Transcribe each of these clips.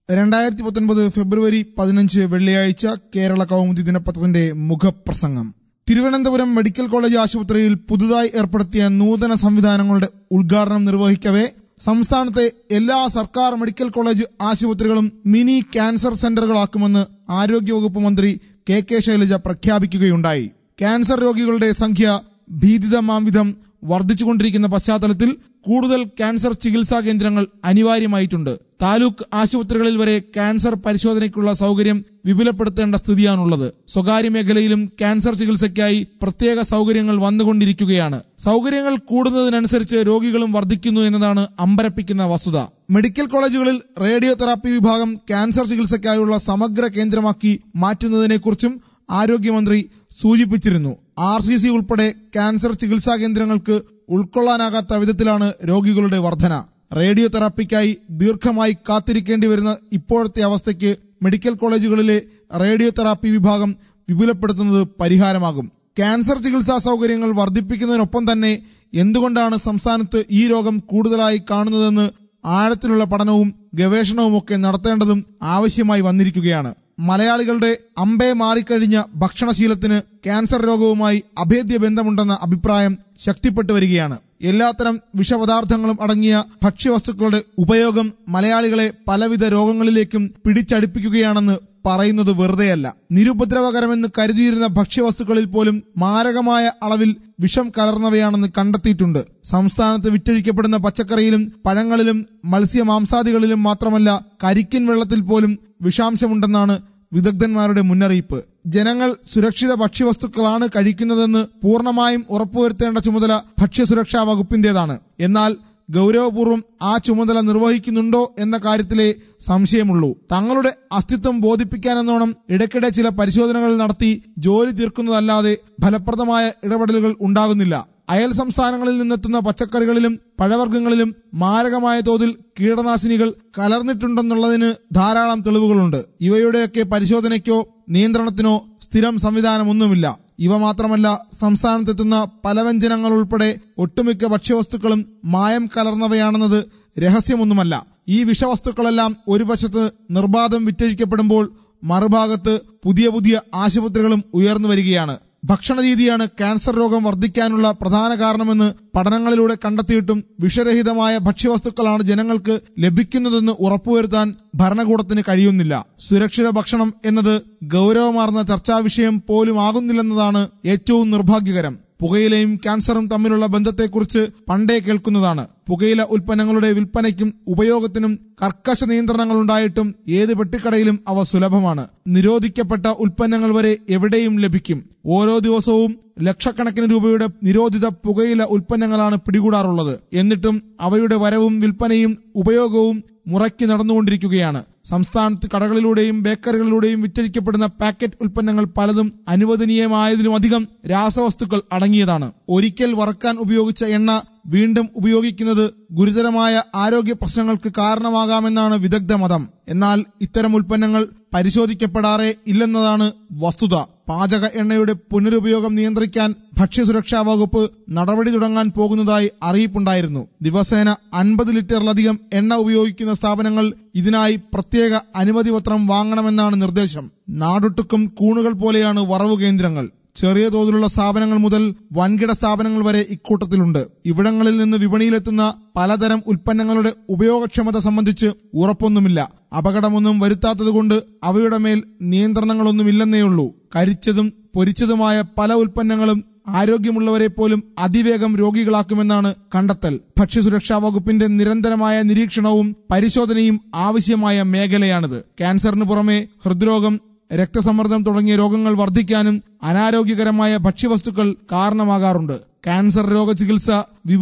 രണ്ടായിരത്തി പത്തൊൻപത് ഫെബ്രുവരി പതിനഞ്ച് വെള്ളിയാഴ്ച കേരള കൗമുദി ദിനപത്രത്തിന്റെ മുഖപ്രസംഗം തിരുവനന്തപുരം മെഡിക്കൽ കോളേജ് ആശുപത്രിയിൽ പുതുതായി ഏർപ്പെടുത്തിയ നൂതന സംവിധാനങ്ങളുടെ ഉദ്ഘാടനം നിർവഹിക്കവേ സംസ്ഥാനത്തെ എല്ലാ സർക്കാർ മെഡിക്കൽ കോളേജ് ആശുപത്രികളും മിനി ക്യാൻസർ സെന്ററുകളാക്കുമെന്ന് ആരോഗ്യവകുപ്പ് മന്ത്രി കെ കെ ശൈലജ പ്രഖ്യാപിക്കുകയുണ്ടായി ക്യാൻസർ രോഗികളുടെ സംഖ്യ ഭീതിതമാം വിധം വർദ്ധിച്ചുകൊണ്ടിരിക്കുന്ന പശ്ചാത്തലത്തിൽ കൂടുതൽ ക്യാൻസർ ചികിത്സാ കേന്ദ്രങ്ങൾ അനിവാര്യമായിട്ടുണ്ട് താലൂക്ക് ആശുപത്രികളിൽ വരെ ക്യാൻസർ പരിശോധനയ്ക്കുള്ള സൗകര്യം വിപുലപ്പെടുത്തേണ്ട സ്ഥിതിയാണുള്ളത് സ്വകാര്യ മേഖലയിലും ക്യാൻസർ ചികിത്സയ്ക്കായി പ്രത്യേക സൗകര്യങ്ങൾ വന്നുകൊണ്ടിരിക്കുകയാണ് സൗകര്യങ്ങൾ കൂടുന്നതിനനുസരിച്ച് രോഗികളും വർദ്ധിക്കുന്നു എന്നതാണ് അമ്പരപ്പിക്കുന്ന വസ്തുത മെഡിക്കൽ കോളേജുകളിൽ റേഡിയോ തെറാപ്പി വിഭാഗം ക്യാൻസർ ചികിത്സയ്ക്കായുള്ള സമഗ്ര കേന്ദ്രമാക്കി മാറ്റുന്നതിനെക്കുറിച്ചും ആരോഗ്യമന്ത്രി സൂചിപ്പിച്ചിരുന്നു ആർ സി സി ഉൾപ്പെടെ ക്യാൻസർ ചികിത്സാ കേന്ദ്രങ്ങൾക്ക് ഉൾക്കൊള്ളാനാകാത്ത വിധത്തിലാണ് രോഗികളുടെ വർധന റേഡിയോ തെറാപ്പിക്കായി ദീർഘമായി കാത്തിരിക്കേണ്ടി വരുന്ന ഇപ്പോഴത്തെ അവസ്ഥയ്ക്ക് മെഡിക്കൽ കോളേജുകളിലെ റേഡിയോ തെറാപ്പി വിഭാഗം വിപുലപ്പെടുത്തുന്നത് പരിഹാരമാകും ക്യാൻസർ ചികിത്സാ സൗകര്യങ്ങൾ വർദ്ധിപ്പിക്കുന്നതിനൊപ്പം തന്നെ എന്തുകൊണ്ടാണ് സംസ്ഥാനത്ത് ഈ രോഗം കൂടുതലായി കാണുന്നതെന്ന് ആഴത്തിലുള്ള പഠനവും ഗവേഷണവുമൊക്കെ നടത്തേണ്ടതും ആവശ്യമായി വന്നിരിക്കുകയാണ് മലയാളികളുടെ അമ്പേ മാറിക്കഴിഞ്ഞ ഭക്ഷണശീലത്തിന് ക്യാൻസർ രോഗവുമായി അഭേദ്യ ബന്ധമുണ്ടെന്ന അഭിപ്രായം ശക്തിപ്പെട്ടു വരികയാണ് എല്ലാത്തരം വിഷപദാർത്ഥങ്ങളും അടങ്ങിയ ഭക്ഷ്യവസ്തുക്കളുടെ ഉപയോഗം മലയാളികളെ പലവിധ രോഗങ്ങളിലേക്കും പിടിച്ചടിപ്പിക്കുകയാണെന്ന് പറയുന്നത് വെറുതെയല്ല നിരുപദ്രവകരമെന്ന് കരുതിയിരുന്ന ഭക്ഷ്യവസ്തുക്കളിൽ പോലും മാരകമായ അളവിൽ വിഷം കലർന്നവയാണെന്ന് കണ്ടെത്തിയിട്ടുണ്ട് സംസ്ഥാനത്ത് വിറ്റഴിക്കപ്പെടുന്ന പച്ചക്കറിയിലും പഴങ്ങളിലും മത്സ്യമാംസാദികളിലും മാത്രമല്ല കരിക്കിൻ വെള്ളത്തിൽ പോലും വിഷാംശമുണ്ടെന്നാണ് വിദഗ്ധന്മാരുടെ മുന്നറിയിപ്പ് ജനങ്ങൾ സുരക്ഷിത ഭക്ഷ്യവസ്തുക്കളാണ് കഴിക്കുന്നതെന്ന് പൂർണ്ണമായും ഉറപ്പുവരുത്തേണ്ട ചുമതല ഭക്ഷ്യസുരക്ഷാ വകുപ്പിന്റേതാണ് എന്നാൽ ഗൗരവപൂർവ്വം ആ ചുമതല നിർവഹിക്കുന്നുണ്ടോ എന്ന കാര്യത്തിലെ സംശയമുള്ളൂ തങ്ങളുടെ അസ്തിത്വം ബോധിപ്പിക്കാനെന്നോണം ഇടയ്ക്കിടെ ചില പരിശോധനകൾ നടത്തി ജോലി തീർക്കുന്നതല്ലാതെ ഫലപ്രദമായ ഇടപെടലുകൾ ഉണ്ടാകുന്നില്ല അയൽ സംസ്ഥാനങ്ങളിൽ നിന്നെത്തുന്ന പച്ചക്കറികളിലും പഴവർഗ്ഗങ്ങളിലും മാരകമായ തോതിൽ കീടനാശിനികൾ കലർന്നിട്ടുണ്ടെന്നുള്ളതിന് ധാരാളം തെളിവുകളുണ്ട് ഇവയുടെയൊക്കെ പരിശോധനയ്ക്കോ നിയന്ത്രണത്തിനോ സ്ഥിരം സംവിധാനമൊന്നുമില്ല ഇവ മാത്രമല്ല സംസ്ഥാനത്തെത്തുന്ന പലവ്യഞ്ജനങ്ങൾ ഉൾപ്പെടെ ഒട്ടുമിക്ക ഭക്ഷ്യവസ്തുക്കളും മായം കലർന്നവയാണെന്നത് രഹസ്യമൊന്നുമല്ല ഈ വിഷവസ്തുക്കളെല്ലാം ഒരു വശത്ത് നിർബാധം വിറ്റഴിക്കപ്പെടുമ്പോൾ മറുഭാഗത്ത് പുതിയ പുതിയ ആശുപത്രികളും ഉയർന്നു വരികയാണ് ഭക്ഷണരീതിയാണ് ക്യാൻസർ രോഗം വർദ്ധിക്കാനുള്ള പ്രധാന കാരണമെന്ന് പഠനങ്ങളിലൂടെ കണ്ടെത്തിയിട്ടും വിഷരഹിതമായ ഭക്ഷ്യവസ്തുക്കളാണ് ജനങ്ങൾക്ക് ലഭിക്കുന്നതെന്ന് ഉറപ്പുവരുത്താൻ ഭരണകൂടത്തിന് കഴിയുന്നില്ല സുരക്ഷിത ഭക്ഷണം എന്നത് ഗൗരവമാർന്ന ചർച്ചാ വിഷയം പോലും ആകുന്നില്ലെന്നതാണ് ഏറ്റവും നിർഭാഗ്യകരം പുകയിലയും ക്യാൻസറും തമ്മിലുള്ള ബന്ധത്തെക്കുറിച്ച് പണ്ടേ കേൾക്കുന്നതാണ് പുകയില ഉൽപ്പന്നങ്ങളുടെ വിൽപ്പനയ്ക്കും ഉപയോഗത്തിനും കർക്കശ നിയന്ത്രണങ്ങൾ ഉണ്ടായിട്ടും ഏത് പെട്ടിക്കടയിലും അവ സുലഭമാണ് നിരോധിക്കപ്പെട്ട ഉൽപ്പന്നങ്ങൾ വരെ എവിടെയും ലഭിക്കും ഓരോ ദിവസവും ലക്ഷക്കണക്കിന് രൂപയുടെ നിരോധിത പുകയില ഉൽപ്പന്നങ്ങളാണ് പിടികൂടാറുള്ളത് എന്നിട്ടും അവയുടെ വരവും വിൽപ്പനയും ഉപയോഗവും മുറയ്ക്ക് നടന്നുകൊണ്ടിരിക്കുകയാണ് സംസ്ഥാനത്ത് കടകളിലൂടെയും ബേക്കറികളിലൂടെയും വിറ്റഴിക്കപ്പെടുന്ന പാക്കറ്റ് ഉൽപ്പന്നങ്ങൾ പലതും അനുവദനീയമായതിലുമധികം രാസവസ്തുക്കൾ അടങ്ങിയതാണ് ഒരിക്കൽ വറക്കാൻ ഉപയോഗിച്ച എണ്ണ വീണ്ടും ഉപയോഗിക്കുന്നത് ഗുരുതരമായ ആരോഗ്യ പ്രശ്നങ്ങൾക്ക് കാരണമാകാമെന്നാണ് വിദഗ്ധ മതം എന്നാൽ ഇത്തരം ഉൽപ്പന്നങ്ങൾ പരിശോധിക്കപ്പെടാറേ ഇല്ലെന്നതാണ് വസ്തുത പാചക എണ്ണയുടെ പുനരുപയോഗം നിയന്ത്രിക്കാൻ ഭക്ഷ്യസുരക്ഷാ വകുപ്പ് നടപടി തുടങ്ങാൻ പോകുന്നതായി അറിയിപ്പുണ്ടായിരുന്നു ദിവസേന അൻപത് ലിറ്ററിലധികം എണ്ണ ഉപയോഗിക്കുന്ന സ്ഥാപനങ്ങൾ ഇതിനായി പ്രത്യേക അനുമതി പത്രം വാങ്ങണമെന്നാണ് നിർദ്ദേശം നാടൊട്ടുക്കും കൂണുകൾ പോലെയാണ് വറവു കേന്ദ്രങ്ങൾ ചെറിയ തോതിലുള്ള സ്ഥാപനങ്ങൾ മുതൽ വൻകിട സ്ഥാപനങ്ങൾ വരെ ഇക്കൂട്ടത്തിലുണ്ട് ഇവിടങ്ങളിൽ നിന്ന് വിപണിയിലെത്തുന്ന പലതരം ഉൽപ്പന്നങ്ങളുടെ ഉപയോഗക്ഷമത സംബന്ധിച്ച് ഉറപ്പൊന്നുമില്ല അപകടമൊന്നും വരുത്താത്തതുകൊണ്ട് അവയുടെ മേൽ നിയന്ത്രണങ്ങളൊന്നുമില്ലെന്നേ ഉള്ളൂ കരിച്ചതും പൊരിച്ചതുമായ പല ഉൽപ്പന്നങ്ങളും ആരോഗ്യമുള്ളവരെ പോലും അതിവേഗം രോഗികളാക്കുമെന്നാണ് കണ്ടെത്തൽ ഭക്ഷ്യസുരക്ഷാ വകുപ്പിന്റെ നിരന്തരമായ നിരീക്ഷണവും പരിശോധനയും ആവശ്യമായ മേഖലയാണിത് ക്യാൻസറിന് പുറമെ ഹൃദ്രോഗം രക്തസമ്മർദ്ദം തുടങ്ങിയ രോഗങ്ങൾ വർദ്ധിക്കാനും അനാരോഗ്യകരമായ ഭക്ഷ്യവസ്തുക്കൾ കാരണമാകാറുണ്ട് ക്യാൻസർ രോഗചികിത്സ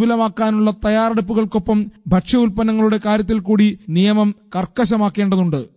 വിപുലമാക്കാനുള്ള തയ്യാറെടുപ്പുകൾക്കൊപ്പം ഭക്ഷ്യ ഉൽപ്പന്നങ്ങളുടെ കാര്യത്തിൽ കൂടി നിയമം കർക്കശമാക്കേണ്ടതുണ്ട്